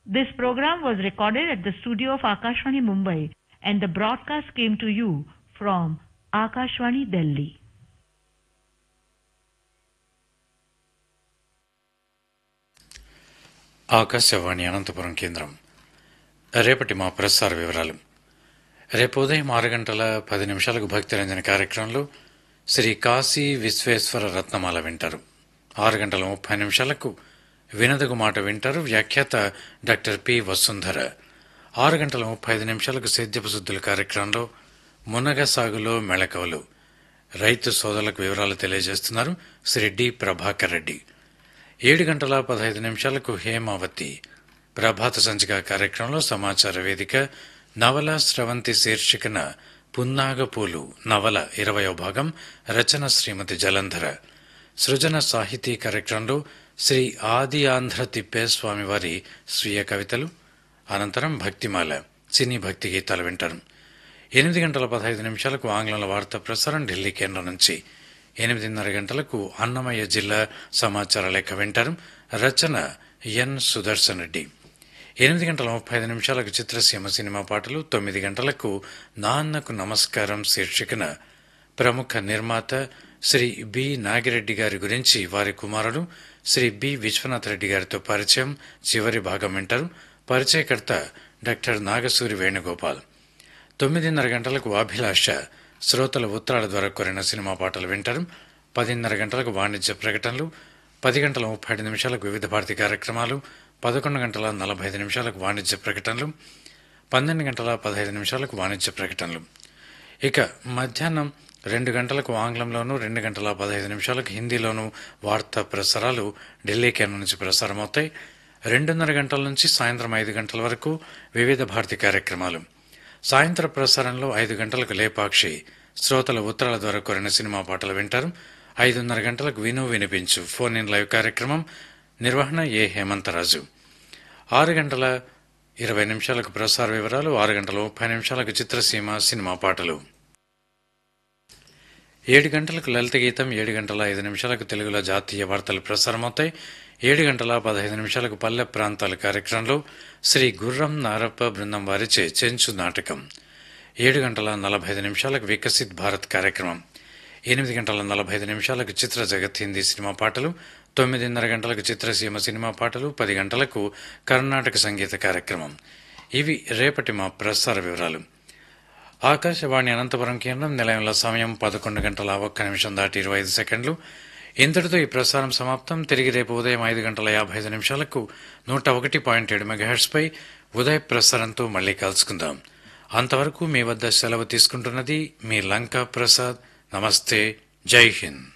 This program was recorded at the studio of Akashvani Mumbai and the broadcast came to you from Akashvani Delhi. Akashvani Anantapuram కేంద్రం రేపటి మా ప్రసార వివరాలు రేపు ఉదయం ఆరు గంటల పది నిమిషాలకు భక్తిరంజన కార్యక్రమంలో శ్రీ కాశీ విశ్వేశ్వర రత్నమాల వింటారు ఆరు గంటల ముప్పై నిమిషాలకు వినదగు మాట వింటారు వ్యాఖ్యాత డాక్టర్ పి వసుంధర ఆరు గంటల ముప్పై ఐదు నిమిషాలకు సేద్యపు శుద్ధుల కార్యక్రమంలో మునగ సాగులో మెళకవలు రైతు సోదరులకు వివరాలు తెలియజేస్తున్నారు శ్రీ డి ప్రభాకర్ రెడ్డి ఏడు గంటల పదహైదు నిమిషాలకు హేమావతి ప్రభాత సంచిక కార్యక్రమంలో సమాచార వేదిక నవల స్రవంతి శీర్షికన పున్నాగపూలు నవల ఇరవయో భాగం రచన శ్రీమతి జలంధర సృజన సాహితీ కార్యక్రమంలో శ్రీ ఆది ఆంధ్ర తిప్పేస్వామి వారి స్వీయ కవితలు అనంతరం భక్తిమాల సినీ భక్తి గీతాలు వింటారు ఎనిమిది గంటల పదహైదు నిమిషాలకు ఆంగ్లంలో వార్తా ప్రసారం ఢిల్లీ కేంద్రం నుంచి ఎనిమిదిన్నర గంటలకు అన్నమయ్య జిల్లా సమాచార లేఖ వింటారు రచన ఎన్ సుదర్శన్ రెడ్డి ఎనిమిది గంటల ముప్పై ఐదు నిమిషాలకు చిత్రసీమ సినిమా పాటలు తొమ్మిది గంటలకు నాన్నకు నమస్కారం శీర్షికన ప్రముఖ నిర్మాత శ్రీ బి నాగిరెడ్డి గారి గురించి వారి కుమారుడు శ్రీ బి విశ్వనాథ్ రెడ్డి గారితో పరిచయం చివరి భాగం వింటారు పరిచయకర్త డాక్టర్ నాగసూరి వేణుగోపాల్ తొమ్మిదిన్నర గంటలకు అభిలాష శ్రోతల ఉత్తరాల ద్వారా కోరిన సినిమా పాటలు వింటారు పదిన్నర గంటలకు వాణిజ్య ప్రకటనలు పది గంటల ముప్పై ఐదు నిమిషాలకు వివిధ భారతి కార్యక్రమాలు పదకొండు గంటల నలభై ఐదు నిమిషాలకు వాణిజ్య ప్రకటనలు పన్నెండు గంటల పదహైదు నిమిషాలకు వాణిజ్య ప్రకటనలు ఇక మధ్యాహ్నం రెండు గంటలకు ఆంగ్లంలోనూ రెండు గంటల పదహైదు నిమిషాలకు హిందీలోనూ వార్తా ప్రసారాలు ఢిల్లీ కేంద్రం నుంచి ప్రసారమవుతాయి రెండున్నర గంటల నుంచి సాయంత్రం ఐదు గంటల వరకు వివిధ భారతి కార్యక్రమాలు సాయంత్రం ప్రసారంలో ఐదు గంటలకు లేపాక్షి శ్రోతల ఉత్తరాల ద్వారా కోరిన సినిమా పాటలు వింటారు ఐదున్నర గంటలకు విను వినిపించు ఫోన్ ఇన్ లైవ్ కార్యక్రమం నిర్వహణ ఏ హేమంతరాజు ఆరు గంటల ఇరవై నిమిషాలకు ప్రసార వివరాలు ఆరు గంటల ముప్పై నిమిషాలకు చిత్రసీమ సినిమా పాటలు ఏడు గంటలకు లలిత గీతం ఏడు గంటల ఐదు నిమిషాలకు తెలుగులో జాతీయ వార్తలు ప్రసారమవుతాయి ఏడు గంటల పదహైదు నిమిషాలకు పల్లె ప్రాంతాల కార్యక్రమంలో శ్రీ గుర్రం నారప్ప బృందం వారిచే చెంచు నాటకం ఏడు గంటల నలభై ఐదు నిమిషాలకు వికసిత్ భారత్ కార్యక్రమం ఎనిమిది గంటల నలభై ఐదు నిమిషాలకు చిత్ర జగత్ హిందీ సినిమా పాటలు తొమ్మిదిన్నర గంటలకు చిత్రసీమ సినిమా పాటలు పది గంటలకు కర్ణాటక సంగీత కార్యక్రమం ఇవి రేపటి మా ప్రసార వివరాలు ఆకాశవాణి అనంతపురం కేంద్రం నిలయంలో సమయం పదకొండు గంటల ఒక్క నిమిషం దాటి ఇరవై ఐదు సెకండ్లు ఇంతటితో ఈ ప్రసారం సమాప్తం తిరిగి రేపు ఉదయం ఐదు గంటల యాభై ఐదు నిమిషాలకు నూట ఒకటి పాయింట్ ఏడు మెగాహెట్స్పై ఉదయ ప్రసారంతో మళ్ళీ కలుసుకుందాం అంతవరకు మీ వద్ద సెలవు తీసుకుంటున్నది మీ లంకా ప్రసాద్ నమస్తే జై హింద్